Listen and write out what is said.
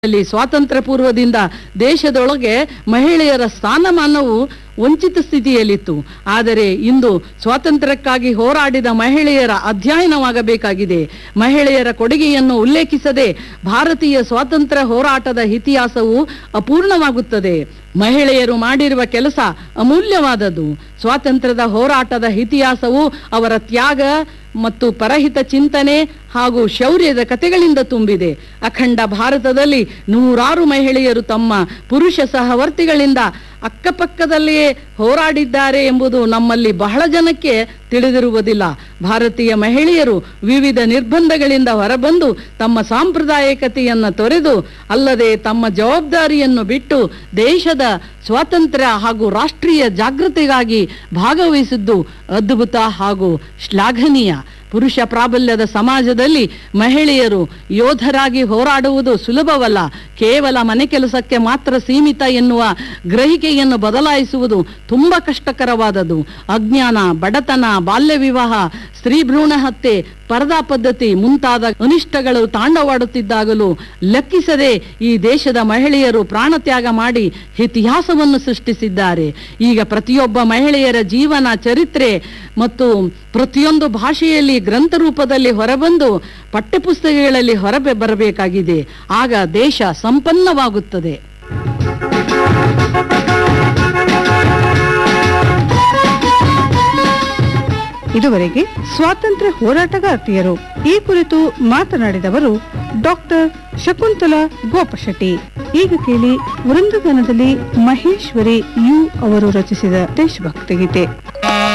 ಅಲ್ಲಿ ಸ್ವಾತಂತ್ರ್ಯ ಪೂರ್ವದಿಂದ ದೇಶದೊಳಗೆ ಮಹಿಳೆಯರ ಸ್ಥಾನಮಾನವು ವಂಚಿತ ಸ್ಥಿತಿಯಲ್ಲಿತ್ತು ಆದರೆ ಇಂದು ಸ್ವಾತಂತ್ರ್ಯಕ್ಕಾಗಿ ಹೋರಾಡಿದ ಮಹಿಳೆಯರ ಅಧ್ಯಯನವಾಗಬೇಕಾಗಿದೆ ಮಹಿಳೆಯರ ಕೊಡುಗೆಯನ್ನು ಉಲ್ಲೇಖಿಸದೆ ಭಾರತೀಯ ಸ್ವಾತಂತ್ರ್ಯ ಹೋರಾಟದ ಇತಿಹಾಸವು ಅಪೂರ್ಣವಾಗುತ್ತದೆ ಮಹಿಳೆಯರು ಮಾಡಿರುವ ಕೆಲಸ ಅಮೂಲ್ಯವಾದದ್ದು ಸ್ವಾತಂತ್ರ್ಯದ ಹೋರಾಟದ ಇತಿಹಾಸವು ಅವರ ತ್ಯಾಗ ಮತ್ತು ಪರಹಿತ ಚಿಂತನೆ ಹಾಗೂ ಶೌರ್ಯದ ಕಥೆಗಳಿಂದ ತುಂಬಿದೆ ಅಖಂಡ ಭಾರತದಲ್ಲಿ ನೂರಾರು ಮಹಿಳೆಯರು ತಮ್ಮ ಪುರುಷ ಸಹವರ್ತಿಗಳಿಂದ ಅಕ್ಕಪಕ್ಕದಲ್ಲಿಯೇ ಹೋರಾಡಿದ್ದಾರೆ ಎಂಬುದು ನಮ್ಮಲ್ಲಿ ಬಹಳ ಜನಕ್ಕೆ ತಿಳಿದಿರುವುದಿಲ್ಲ ಭಾರತೀಯ ಮಹಿಳೆಯರು ವಿವಿಧ ನಿರ್ಬಂಧಗಳಿಂದ ಹೊರಬಂದು ತಮ್ಮ ಸಾಂಪ್ರದಾಯಿಕತೆಯನ್ನು ತೊರೆದು ಅಲ್ಲದೆ ತಮ್ಮ ಜವಾಬ್ದಾರಿಯನ್ನು ಬಿಟ್ಟು ದೇಶದ ಸ್ವಾತಂತ್ರ್ಯ ಹಾಗೂ ರಾಷ್ಟ್ರೀಯ ಜಾಗೃತಿಗಾಗಿ ಭಾಗವಹಿಸಿದ್ದು ಅದ್ಭುತ ಹಾಗೂ ಶ್ಲಾಘನೀಯ ಪುರುಷ ಪ್ರಾಬಲ್ಯದ ಸಮಾಜದಲ್ಲಿ ಮಹಿಳೆಯರು ಯೋಧರಾಗಿ ಹೋರಾಡುವುದು ಸುಲಭವಲ್ಲ ಕೇವಲ ಮನೆ ಕೆಲಸಕ್ಕೆ ಮಾತ್ರ ಸೀಮಿತ ಎನ್ನುವ ಗ್ರಹಿಕೆಯನ್ನು ಬದಲಾಯಿಸುವುದು ತುಂಬಾ ಕಷ್ಟಕರವಾದದ್ದು ಅಜ್ಞಾನ ಬಡತನ ಬಾಲ್ಯ ವಿವಾಹ ಸ್ತ್ರೀ ಭ್ರೂಣ ಹತ್ಯೆ ಪರದಾ ಪದ್ಧತಿ ಮುಂತಾದ ಅನಿಷ್ಟಗಳು ತಾಂಡವಾಡುತ್ತಿದ್ದಾಗಲೂ ಲೆಕ್ಕಿಸದೆ ಈ ದೇಶದ ಮಹಿಳೆಯರು ಪ್ರಾಣತ್ಯಾಗ ಮಾಡಿ ಇತಿಹಾಸವನ್ನು ಸೃಷ್ಟಿಸಿದ್ದಾರೆ ಈಗ ಪ್ರತಿಯೊಬ್ಬ ಮಹಿಳೆಯರ ಜೀವನ ಚರಿತ್ರೆ ಮತ್ತು ಪ್ರತಿಯೊಂದು ಭಾಷೆಯಲ್ಲಿ ಗ್ರಂಥ ರೂಪದಲ್ಲಿ ಹೊರಬಂದು ಪಠ್ಯಪುಸ್ತಕಗಳಲ್ಲಿ ಹೊರಬೆ ಬರಬೇಕಾಗಿದೆ ಆಗ ದೇಶ ಸಂಪನ್ನವಾಗುತ್ತದೆ ಇದುವರೆಗೆ ಸ್ವಾತಂತ್ರ್ಯ ಹೋರಾಟಗಾರ್ತಿಯರು ಈ ಕುರಿತು ಮಾತನಾಡಿದವರು ಡಾಕ್ಟರ್ ಶಕುಂತಲಾ ಗೋಪಶೆಟ್ಟಿ ಈಗ ಕೇಳಿ ವೃಂದಗಾನದಲ್ಲಿ ಮಹೇಶ್ವರಿ ಯು ಅವರು ರಚಿಸಿದ ದೇಶಭಕ್ತಿ ಗೀತೆ